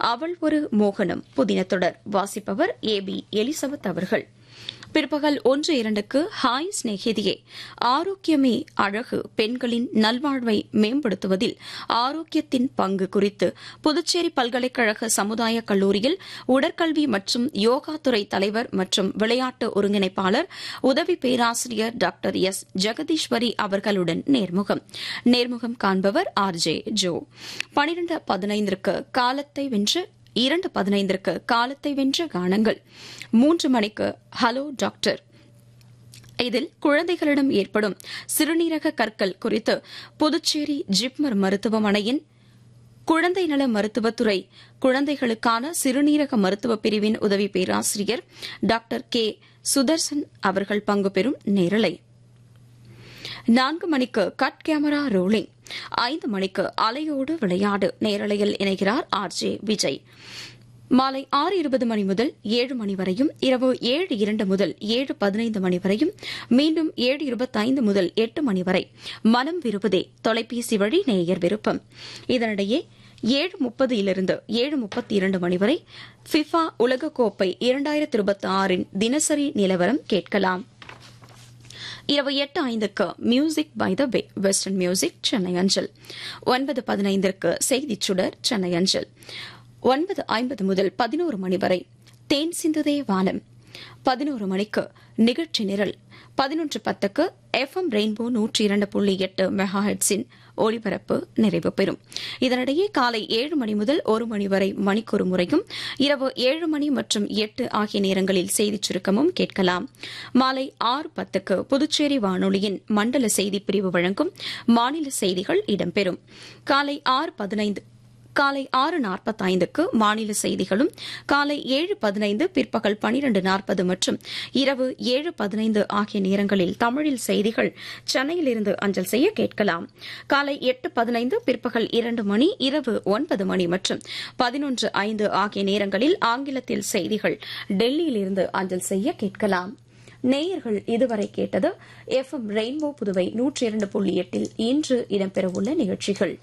அவள் ஒரு மோகனம் புதின தொடர் வாசிப்பவர் ஏ பி எலிசபெத் அவர்கள் பிற்பகல் ஒன்று இரண்டுக்கு ஹாய் ஸ்நேகிதியே ஆரோக்கியமே அழகு பெண்களின் நல்வாழ்வை மேம்படுத்துவதில் ஆரோக்கியத்தின் பங்கு குறித்து புதுச்சேரி பல்கலைக்கழக சமுதாய கல்லூரியில் உடற்கல்வி மற்றும் யோகா துறை தலைவர் மற்றும் விளையாட்டு ஒருங்கிணைப்பாளர் உதவி பேராசிரியர் டாக்டர் எஸ் ஜெகதீஸ்வரி அவர்களுடன் நேர்முகம் நேர்முகம் காண்பவர் ஆர் ஜே ஜோ பனிரெண்டு பதினைந்திற்கு காலத்தை வென்று இரண்டு பதினைந்திற்கு காலத்தை வென்ற கானங்கள் மூன்று மணிக்கு ஹலோ டாக்டர் இதில் குழந்தைகளிடம் ஏற்படும் சிறுநீரக கற்கள் குறித்து புதுச்சேரி ஜிப்மர் மருத்துவமனையின் குழந்தை நல மருத்துவத்துறை குழந்தைகளுக்கான சிறுநீரக மருத்துவ பிரிவின் உதவி பேராசிரியர் டாக்டர் கே சுதர்சன் அவர்கள் பங்கு பெறும் நேரலை நான்கு மணிக்கு கட் கேமரா ரோலிங் ஐந்து மணிக்கு அலையோடு விளையாடு நேரலையில் இணைகிறார் ஆர் ஜே விஜய் மாலை ஆறு இருபது மணி முதல் ஏழு மணி வரையும் இரவு ஏழு இரண்டு முதல் ஏழு பதினைந்து மணி வரையும் மீண்டும் ஏழு இருபத்தைந்து முதல் எட்டு மணி வரை மனம் விரும்புதே தொலைபேசி வழி நேயர் விருப்பம் இதனிடையே ஏழு முப்பதிலிருந்து ஏழு முப்பத்தி இரண்டு மணி வரை ஃபிஃபா உலகக்கோப்பை இரண்டாயிரத்தி இருபத்தி ஆறின் தினசரி நிலவரம் கேட்கலாம் இரவு எட்டு ஐந்துக்கு music by the way western music Chennai அஞ்சல் ஒன்பது பதினைந்திற்கு செய்திச் சுடர் சென்னை அஞ்சல் ஒன்பது ஐம்பது முதல் பதினோரு மணி வரை தேன் சிந்துதே வானம் பதினோரு மணிக்கு நிகழ்ச்சி நிரல் பதினொன்று பத்துக்கு எஃப் எம் ரெயின்போ நூற்றி இரண்டு புள்ளி எட்டு மெகாஹெட்ஸின் ஒளிபரப்பு நிறைவு பெறும் இதனிடையே காலை ஏழு மணி முதல் ஒரு மணி வரை மணிக்கொரு முறையும் இரவு ஏழு மணி மற்றும் எட்டு ஆகிய நேரங்களில் செய்திச் சுருக்கமும் கேட்கலாம் மாலை ஆறு பத்துக்கு புதுச்சேரி வானொலியின் மண்டல செய்திப் பிரிவு வழங்கும் மாநில செய்திகள் இடம்பெறும் காலை ஆறு பதினைந்து காலை ஆறு நாற்பத்தைந்துக்கு மாநில செய்திகளும் காலை ஏழு பதினைந்து பிற்பகல் பனிரண்டு நாற்பது மற்றும் இரவு ஏழு பதினைந்து ஆகிய நேரங்களில் தமிழில் செய்திகள் சென்னையிலிருந்து அஞ்சல் செய்ய கேட்கலாம் காலை எட்டு பதினைந்து பிற்பகல் இரண்டு மணி இரவு ஒன்பது மணி மற்றும் பதினொன்று ஐந்து ஆகிய நேரங்களில் ஆங்கிலத்தில் செய்திகள் டெல்லியிலிருந்து அஞ்சல் செய்ய கேட்கலாம் நேயர்கள் இதுவரை கேட்டது எஃப் எம் ரெயின்போ புதுவை நூற்றி இரண்டு புள்ளி எட்டில் இன்று இடம்பெறவுள்ள நிகழ்ச்சிகள்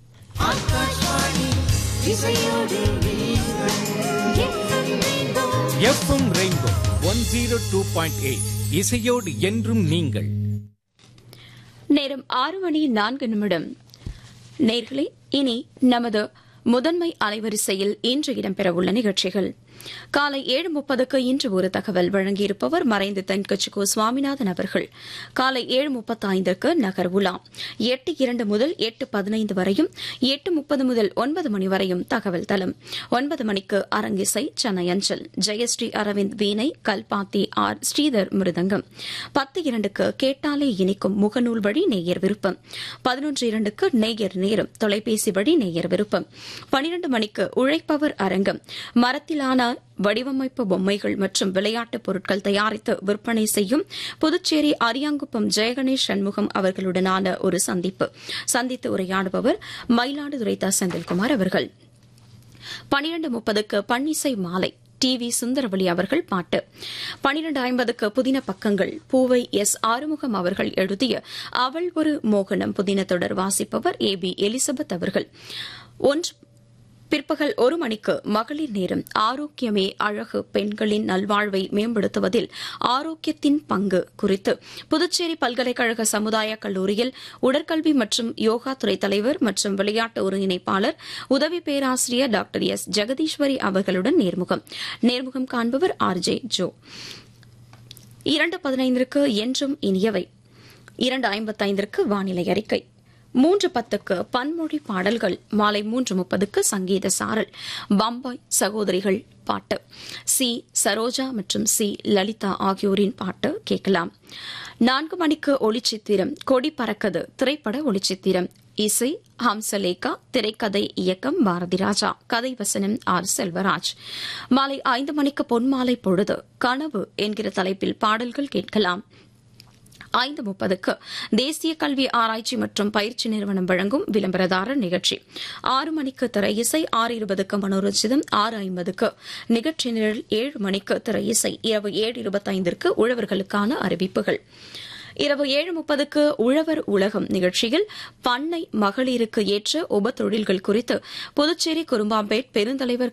FM rainbow one zero two point eight இசையோடு என்றும் நீங்கள் நேரம் ஆறு மணி நான்கு நிமிடம் நேர்களே இனி நமது முதன்மை அலைவரிசையில் இன்று இடம்பெறவுள்ள நிகழ்ச்சிகள் காலை ஏழு முப்பதுக்கு இன்று ஒரு தகவல் வழங்கியிருப்பவர் மறைந்த தென்கட்சி கோ சுவாமிநாதன் அவர்கள் காலை ஏழு முப்பத்தைந்திற்கு நகர் உலா எட்டு இரண்டு முதல் எட்டு பதினைந்து வரையும் எட்டு முப்பது முதல் ஒன்பது மணி வரையும் தகவல் தலம் ஒன்பது மணிக்கு அரங்கிசை சென்னை அஞ்சல் ஜெயஸ்ரீ அரவிந்த் வீணை கல்பாத்தி ஆர் ஸ்ரீதர் மிருதங்கம் பத்து இரண்டுக்கு கேட்டாலே இனிக்கும் முகநூல் வழி நேயர் விருப்பம் பதினொன்று இரண்டுக்கு நேயர் நேரம் தொலைபேசி வழி நேயர் விருப்பம் பனிரண்டு மணிக்கு உழைப்பவர் அரங்கம் மரத்திலான வடிவமைப்பு பொம்மைகள் மற்றும் விளையாட்டுப் பொருட்கள் தயாரித்து விற்பனை செய்யும் புதுச்சேரி அரியாங்குப்பம் ஜெயகணேஷ் சண்முகம் அவர்களுடனான ஒரு சந்திப்பு சந்தித்து உரையாடுபவர் மயிலாடுதுறை த செந்தில்குமார் அவர்கள் பனிரண்டு முப்பதுக்கு பன்னிசை மாலை டி வி சுந்தரவலி அவர்கள் பாட்டு பனிரண்டு ஐம்பதுக்கு புதின பக்கங்கள் பூவை எஸ் ஆறுமுகம் அவர்கள் எழுதிய அவள் ஒரு மோகனம் புதின தொடர் வாசிப்பவர் ஏ பி எலிசபெத் அவர்கள் ஒன்று பிற்பகல் ஒரு மணிக்கு மகளிர் நேரம் ஆரோக்கியமே அழகு பெண்களின் நல்வாழ்வை மேம்படுத்துவதில் ஆரோக்கியத்தின் பங்கு குறித்து புதுச்சேரி பல்கலைக்கழக சமுதாய கல்லூரியில் உடற்கல்வி மற்றும் யோகா துறை தலைவர் மற்றும் விளையாட்டு ஒருங்கிணைப்பாளர் உதவி பேராசிரியர் டாக்டர் எஸ் ஜெகதீஸ்வரி அவர்களுடன் நேர்முகம் நேர்முகம் காண்பவர் ஆர் ஜே ஜோ இரண்டு பதினைந்திற்கு என்றும் இனியவை இரண்டு ஐம்பத்தைந்திற்கு வானிலை அறிக்கை மூன்று பத்துக்கு பன்மொழி பாடல்கள் மாலை மூன்று முப்பதுக்கு சங்கீத சாரல் பம்பாய் சகோதரிகள் பாட்டு சி சரோஜா மற்றும் சி லலிதா ஆகியோரின் பாட்டு கேட்கலாம் நான்கு மணிக்கு ஒளிச்சித்திரம் கொடி பறக்கது திரைப்பட ஒளிச்சித்திரம் இசை ஹம்சலேகா திரைக்கதை இயக்கம் பாரதி ராஜா கதை வசனம் ஆர் செல்வராஜ் மாலை ஐந்து மணிக்கு பொன்மாலை பொழுது கனவு என்கிற தலைப்பில் பாடல்கள் கேட்கலாம் ஐந்து முப்பதுக்கு தேசிய கல்வி ஆராய்ச்சி மற்றும் பயிற்சி நிறுவனம் வழங்கும் விளம்பரதாரர் நிகழ்ச்சி ஆறு மணிக்கு திரை இசை ஆறு இருபதுக்கு மனோரஞ்சிதம் ஆறு ஐம்பதுக்கு நிகழ்ச்சி நிரல் ஏழு மணிக்கு திரை இசை இரவு ஏழு இருபத்தைந்திற்கு உழவர்களுக்கான அறிவிப்புகள் இரவு ஏழு முப்பதுக்கு உழவர் உலகம் நிகழ்ச்சியில் பண்ணை மகளிருக்கு ஏற்ற உப தொழில்கள் குறித்து புதுச்சேரி குரும்பாம்பேட் பெருந்தலைவர்